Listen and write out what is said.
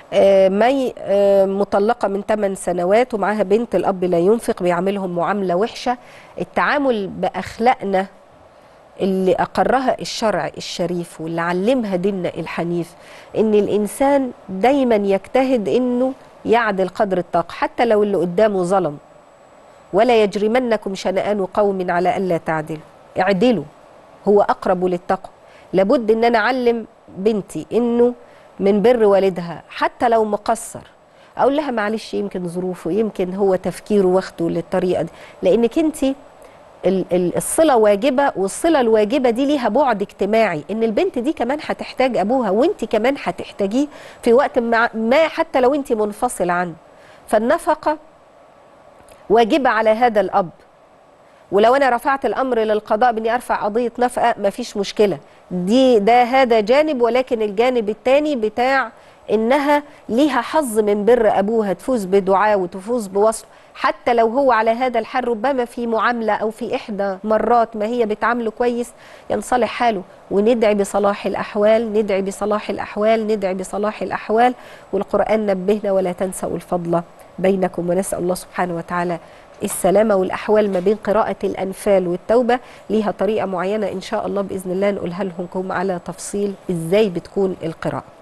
آه، مي آه، مطلقة من 8 سنوات ومعاها بنت الأب لا ينفق بيعاملهم معاملة وحشة التعامل بأخلاقنا اللي أقرها الشرع الشريف واللي علمها ديننا الحنيف إن الإنسان دايما يجتهد إنه يعدل قدر الطاقة حتى لو اللي قدامه ظلم ولا يجرمنكم شنآن قوم على ألا تعدلوا اعدلوا هو أقرب للتقوى لابد إن أنا أعلم بنتي إنه من بر والدها حتى لو مقصر أقول لها معلش يمكن ظروفه يمكن هو تفكيره واخده للطريقة دي لأنك أنت ال- ال- الصلة واجبة والصلة الواجبة دي ليها بعد اجتماعي ان البنت دي كمان هتحتاج ابوها وانت كمان هتحتاجيه في وقت مع- ما حتى لو انت منفصل عنه فالنفقة واجبة على هذا الأب ولو انا رفعت الامر للقضاء باني ارفع قضيه نفقه مفيش مشكله دي ده هذا جانب ولكن الجانب الثاني بتاع انها ليها حظ من بر ابوها تفوز بدعاء وتفوز بوصل حتى لو هو على هذا الحال ربما في معامله او في احدى مرات ما هي بتعامله كويس ينصلح حاله وندعي بصلاح الاحوال ندعي بصلاح الاحوال ندعي بصلاح الاحوال والقران نبهنا ولا تنسوا الفضل بينكم ونسال الله سبحانه وتعالى السلامة والأحوال ما بين قراءة الأنفال والتوبة ليها طريقة معينة إن شاء الله بإذن الله نقولها لكم على تفصيل إزاي بتكون القراءة